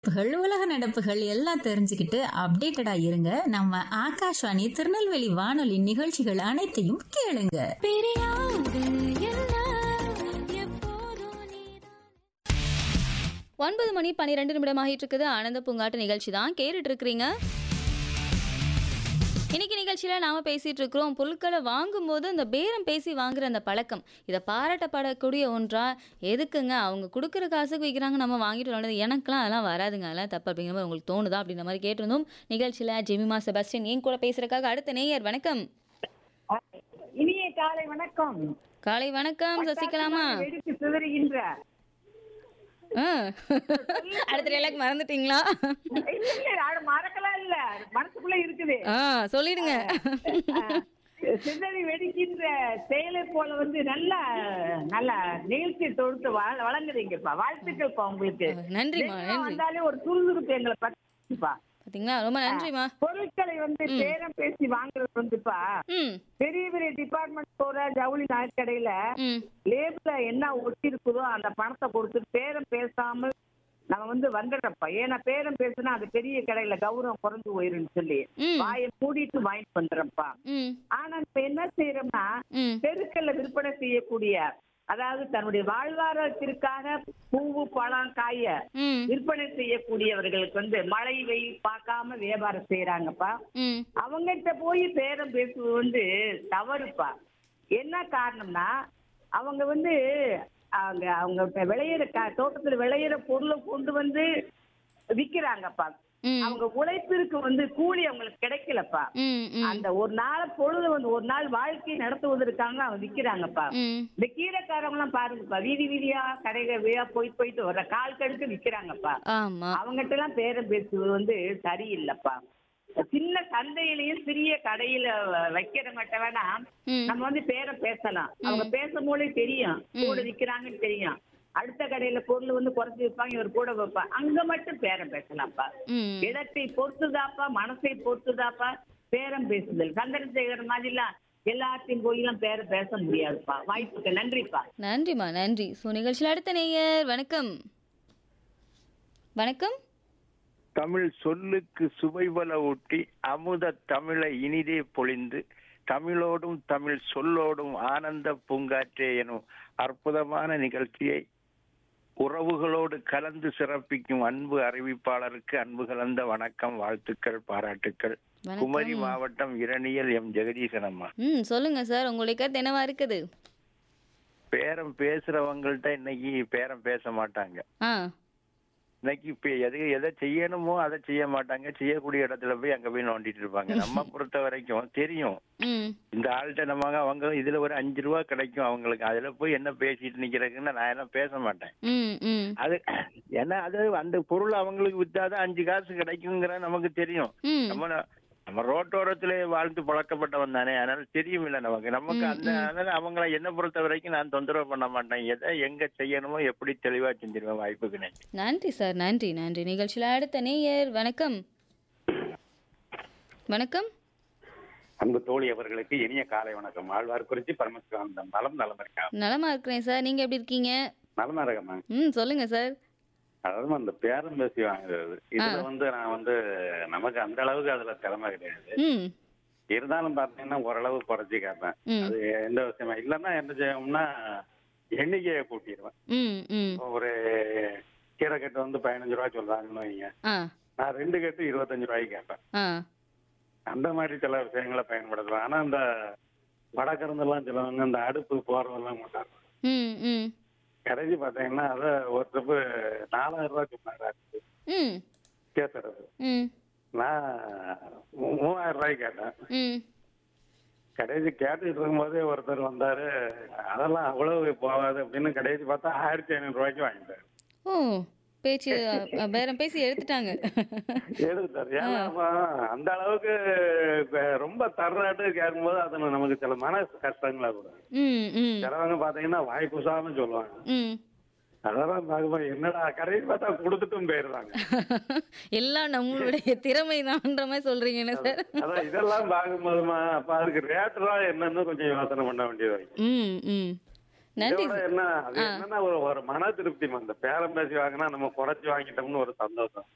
நடப்புகள், உலக நடப்புகள் எல்லாம் தெரிஞ்சுக்கிட்டு அப்டேட்டடா இருங்க நம்ம ஆகாஷ்வாணி திருநெல்வேலி வானொலி நிகழ்ச்சிகள் அனைத்தையும் கேளுங்க ஒன்பது மணி பன்னிரெண்டு நிமிடம் ஆகிட்டு இருக்குது ஆனந்த பூங்காட்டு நிகழ்ச்சி தான் கேட்டுட்டு இருக்கிறீங்க இன்னைக்கு நிகழ்ச்சியில நாம பேசிட்டு இருக்கிறோம் பொருட்களை வாங்கும்போது அந்த பேரம் பேசி வாங்குற அந்த பழக்கம் இதை பாராட்டப்படக்கூடிய ஒன்றா எதுக்குங்க அவங்க கொடுக்குற காசுக்கு விற்கிறாங்க நம்ம வாங்கிட்டு வரணும் எனக்கெல்லாம் அதெல்லாம் வராதுங்க அதெல்லாம் தப்பு அப்படிங்கிற மாதிரி உங்களுக்கு தோணுதா அப்படின்ற மாதிரி கேட்டிருந்தோம் நிகழ்ச்சியில ஜெமிமா செபாஸ்டியன் என் கூட பேசுறதுக்காக அடுத்த நேயர் வணக்கம் இனிய காலை வணக்கம் காலை வணக்கம் சசிகலாமா வெடித்து சிதறுகின்ற ஆ. அடுத்த டைலாக் மறந்துட்டீங்களா இல்ல, இல்ல, அது மறக்கலாம் இல்ல மனசுக்குள்ள இருக்குது ஆ சொல்லிடுங்க அஹ், சிதறி வெடிக்கின்ற செயலை போல வந்து நல்ல நல்ல நிகழ்ச்சி தொடுத்து வள- வழங்குறீங்கப்பா வாழ்த்துக்கள்ப்பா உங்களுக்கு நன்றிம்மா தினம் நன்றி வந்தாலே ஒரு சுறுசுறுப்பு எங்களை பத்துப்பா பாத்தீங்களா ரொம்ப நன்றிம்மா பொருட்களை வந்து பேரம் பேசி வாங்குறது வந்துப்பா ம் பெரிய பெரிய டிபார்ட்மெண்ட் ஸ்டோர ஜவுளி நகைக்கடையில ம் லேபிள்ல என்ன ஒட்டி இருக்குதோ அந்த பணத்தை கொடுத்து பேரம் பேசாமல் நம்ம வந்து வந்துடுறப்பா ஏன்னா பேரம் பேசுனா அது பெரிய கடையில கௌரவம் குறைஞ்சு போயிருன்னு சொல்லி ம் வாயை மூடிட்டு வாங்கிட்டு வந்துடுறப்பா ம் ஆனா இப்ப என்ன செய்யறோம்னா ம் தெருக்கல்ல விற்பனை செய்யக்கூடிய அதாவது தன்னுடைய வாழ்வாதாரத்திற்காக பூவு பழம் காய ம் விற்பனை செய்யக்கூடியவர்களுக்கு வந்து மழை வெயில் பார்க்காம வியாபாரம் செய்யறாங்கப்பா ம் அவங்ககிட்ட போய் பேரம் பேசுவது வந்து தவறுப்பா என்ன காரணம்னா அவங்க வந்து அவங்க அவங்க இப்ப விளையிற க- தோட்டத்துல விளையிற பொருளை கொண்டு வந்து விக்கிறாங்கப்பா ம் அவங்க உழைப்பிற்கு வந்து கூலி அவங்களுக்கு கிடைக்கலப்பா ம் ம் அந்த ஒரு நாள் பொழுது வந்து ஒரு நாள் வாழ்க்கை நடத்துவதற்காக அவங்க விக்கிறாங்கப்பா ம் இந்த கீரைக்காரங்க எல்லாம் பாருங்கப்பா வீதி வீதியா கடைகள் வழியா போயிட்டு போயிட்டு வர்ற கால் கடுக்கு விக்கிறாங்கப்பா ஆமா அவங்ககிட்ட எல்லாம் பேரம் பேசுவது வந்து சரியில்லைப்பா சின்ன சந்தையிலயும் சிறிய கடையில வைக்கிறவங்கிட்ட வேணா ம் நம்ம வந்து பேரம் பேசலாம் அவங்க பேசும்போதே தெரியும் கூட விக்கிறாங்கன்னு தெரியும் அடுத்த கடையில பொருள் வந்து குறைச்சு வைப்பாங்க இவர் கூட வைப்பாங்க அங்க மட்டும் பேரம் பேசலாம்ப்பா ம் இடத்தை பொறுத்துதாப்பா மனசை பொறுத்துதாப்பா பேரம் பேசுதல் சந்திரசேகர் மாதிரிலாம் எல்லாத்தையும் போயெல்லாம் பேரம் பேச முடியாதுப்பா வாய்ப்புக்கு நன்றிப்பா நன்றிம்மா நன்றி ஸோ நிகழ்ச்சியில் அடுத்த நேயர் வணக்கம் வணக்கம் தமிழ் சொல்லுக்கு சுவைபல ஊட்டி அமுத தமிழை இனிதே பொழிந்து தமிழோடும் தமிழ் சொல்லோடும் ஆனந்த பூங்காற்றே எனும் அற்புதமான நிகழ்ச்சியை உறவுகளோடு கலந்து சிறப்பிக்கும் அன்பு அறிவிப்பாளருக்கு அன்பு கலந்த வணக்கம் வாழ்த்துக்கள் பாராட்டுக்கள் குமரி வணக்கம் மாவட்டம் இரணியல் எம் ஜெகதீசன் அம்மா ம் சொல்லுங்க சார் உங்களுடைய கருத்து என்னவா இருக்குது பேரம் பேசுறவங்கள்ட்ட இன்னைக்கு பேரம் பேச மாட்டாங்க ஆ இன்னைக்கு இப்ப எது எதை செய்யணுமோ அதை செய்ய மாட்டாங்க செய்யக்கூடிய இடத்துல போய் அங்க போய் நோண்டிட்டு இருப்பாங்க நம்ம பொறுத்த வரைக்கும் தெரியும் ம் இந்த ஆள்கிட்ட நம்ம அவங்க இதுல ஒரு அஞ்சு ரூபா கிடைக்கும் அவங்களுக்கு அதுல போய் என்ன பேசிட்டு நிக்கிறதுக்குன்னு நான் எல்லாம் பேச மாட்டேன் ம் ம் அது ஏன்னா அது அந்த பொருள் அவங்களுக்கு வித்தாதான் அஞ்சு காசு கிடைக்குங்கிற நமக்கு தெரியும் ம் நம்ம நம்ம ரோட்டோரத்திலே வாழ்ந்து பழக்கப்பட்டவன் தானே அதனால தெரியும் இல்ல நமக்கு நமக்கு ம், அந்த ம். அதனால அவங்கள என்ன பொறுத்த வரைக்கும் நான் தொந்தரவு பண்ண மாட்டேன் எதை எங்க செய்யணுமோ எப்படி தெளிவா செஞ்சிருவேன் வாய்ப்புக்கு நன்றி நன்றி சார் நன்றி நன்றி நிகழ்ச்சியில் அடுத்த நேயர் வணக்கம் வணக்கம் அன்பு தோழி அவர்களுக்கு இனிய காலை வணக்கம் ஆழ்வார் குறிச்சி பரமசிவானந்தம் நலம் நலம் இருக்கா நலமா இருக்கிறேன் சார் நீங்க எப்படி இருக்கீங்க நலமா இருக்கமா ம் சொல்லுங்க சார் அதாவது அந்த பேரம் பேசி வாங்குறது இதுல ஆ. வந்து நான் வந்து நமக்கு அந்த அளவுக்கு அதுல திறமை கிடையாது ம் இருந்தாலும் பாத்தீங்கன்னா ஓரளவு குறைச்சி கேட்பேன் ம் அது எந்த விஷயமா இல்லைன்னா என்ன செய்வோம்னா எண்ணிக்கையை கூட்டிடுவேன் ம் ம் ஒரு கீரை கட்டு வந்து பதினஞ்சு ரூபா சொல்றாங்கன்னு வைங்க ஆ நான் ரெண்டு கட்டு இருபத்தஞ்சு ரூபாய்க்கு கேட்பேன் ஆ அந்த மாதிரி சில விஷயங்களை பயன்படுத்துவேன் ஆனா இந்த வடக்கிருந்தெல்லாம் சிலவங்க இந்த அடுப்பு போறதெல்லாம் மாட்டாங்க ம் ம் கடைசி பாத்தீங்கன்னா அத ஒரு ட்ரிப்பு நாலாயிரம் ரூபாய் சொன்னாங்க ம் கேசுறது ம் நான் மூ- மூவாயிரம் ரூபாய்க்கு கேட்டேன் ம் கடைசி கேட்டுக்கிட்டு இருக்கும்போதே ஒருத்தர் வந்தாரு அதெல்லாம் அவ்வளவு போகாது அப்படின்னு கடைசி பார்த்தா ஆயிரத்தி ஐநூறு ரூபாய்க்கு வாங்கிட்டாரு ஓ பேச்சு அ, பேரம் பேசி எடுத்துட்டாங்க எடுத்துட்டாரு ஏன்னா அப்ப அந்த அளவுக்கு இப்ப ரொம்ப தர்றாட்டு கேட்கும்போது அது நமக்கு சில மன கஷ்டங்களா கூட ம் ம் சிலவங்க பாத்தீங்கன்னா வாய் குசாம சொல்லுவாங்க ம் அதெல்லாம் பார்க்கும்போது என்னடா கடைசி பார்த்தா கொடுத்துட்டும் போயிடுறாங்க எல்லாம் நம்மளுடைய திறமை தான்ற மாதிரி சொல்றீங்க என்ன சார் அதான் இதெல்லாம் பார்க்கும்போதுமா அப்ப அதுக்கு ரேட்டுலாம் என்னன்னு கொஞ்சம் யோசனை பண்ண வேண்டியது இருக்கு. ம் ம் நன்றி இதோட சார் என்ன அது என்னன்னா ஒரு ஒரு மன திருப்தி அந்த பேரம் பேசி வாங்கினா நம்ம குறைச்சி வாங்கிட்டோம்னு ஒரு சந்தோஷம்